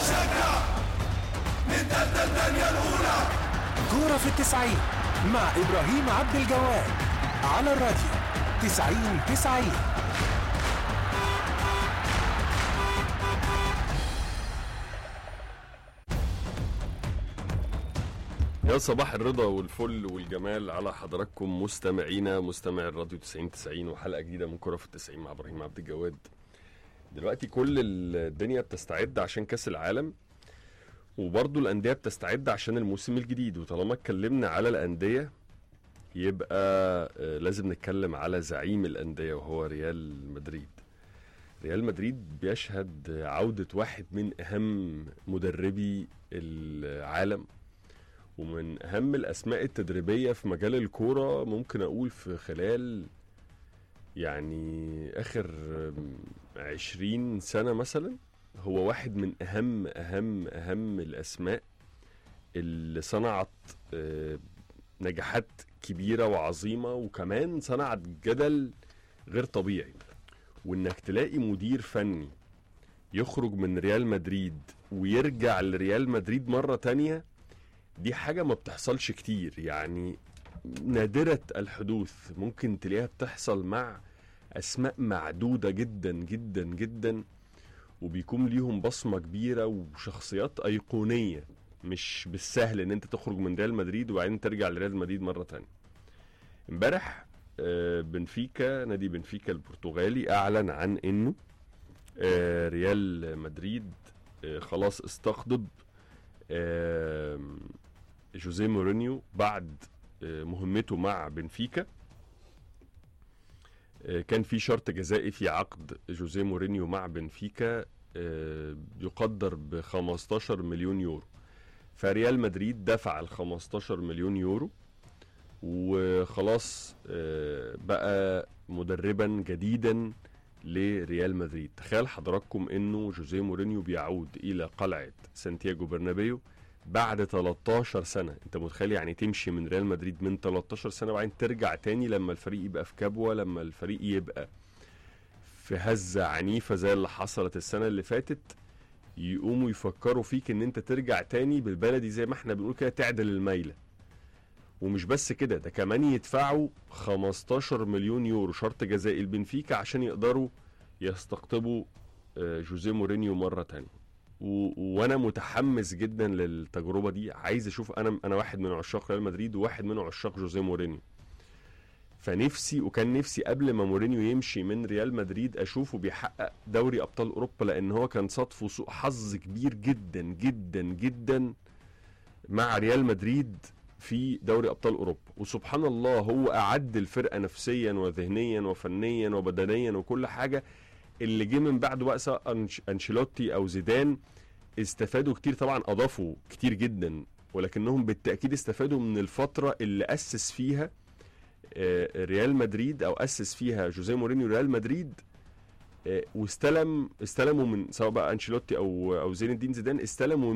كورة في التسعين مع إبراهيم عبد الجواد على الراديو تسعين تسعين يا صباح الرضا والفل والجمال على حضراتكم مستمعينا مستمع الراديو 90 90 وحلقه جديده من كره في التسعين مع ابراهيم عبد الجواد دلوقتي كل الدنيا بتستعد عشان كاس العالم وبرضه الانديه بتستعد عشان الموسم الجديد وطالما اتكلمنا على الانديه يبقى آه، لازم نتكلم على زعيم الانديه وهو ريال مدريد ريال مدريد بيشهد عوده واحد من اهم مدربي العالم ومن اهم الاسماء التدريبيه في مجال الكوره ممكن اقول في خلال يعني اخر عشرين سنه مثلا هو واحد من اهم اهم اهم الاسماء اللي صنعت آه، نجاحات كبيره وعظيمه وكمان صنعت جدل غير طبيعي وانك تلاقي مدير فني يخرج من ريال مدريد ويرجع لريال مدريد مره تانية دي حاجة ما بتحصلش كتير يعني نادرة الحدوث ممكن تلاقيها بتحصل مع أسماء معدودة جدا جدا جدا وبيكون ليهم بصمة كبيرة وشخصيات أيقونية مش بالسهل إن أنت تخرج من ريال مدريد وبعدين ترجع لريال مدريد مرة تانية امبارح آه، بنفيكا نادي بنفيكا البرتغالي أعلن عن إنه آه، ريال مدريد آه، خلاص استقطب آم، جوزيه مورينيو بعد آه، مهمته مع بنفيكا آه، كان في شرط جزائي في عقد جوزيه مورينيو مع بنفيكا آه، يقدر ب 15 مليون يورو فريال مدريد دفع ال 15 مليون يورو وخلاص آه، بقى مدربا جديدا لريال مدريد تخيل حضراتكم انه جوزيه مورينيو بيعود الى قلعه سانتياغو برنابيو بعد 13 سنه انت متخيل يعني تمشي من ريال مدريد من 13 سنه وبعدين ترجع تاني لما الفريق يبقى في كبوه لما الفريق يبقى في هزه عنيفه زي اللي حصلت السنه اللي فاتت يقوموا يفكروا فيك ان انت ترجع تاني بالبلدي زي ما احنا بنقول كده تعدل الميله ومش بس كده ده كمان يدفعوا 15 مليون يورو شرط جزائي البنفيكا عشان يقدروا يستقطبوا آه، جوزيه مورينيو مره تانية و... وانا متحمس جدا للتجربه دي عايز اشوف انا انا واحد من عشاق ريال مدريد وواحد من عشاق جوزيه مورينيو فنفسي وكان نفسي قبل ما مورينيو يمشي من ريال مدريد اشوفه بيحقق دوري ابطال اوروبا لان هو كان صادفه سوء حظ كبير جدا جدا جدا مع ريال مدريد في دوري ابطال اوروبا وسبحان الله هو اعد الفرقه نفسيا وذهنيا وفنيا وبدنيا وكل حاجه اللي جه من بعده بقى سواء أنش- انشيلوتي او زيدان استفادوا كتير طبعا اضافوا كتير جدا ولكنهم بالتاكيد استفادوا من الفتره اللي اسس فيها آه، ريال مدريد او اسس فيها جوزيه مورينيو ريال مدريد آه، واستلم استلموا من سواء بقى انشيلوتي او او زين الدين زيدان استلموا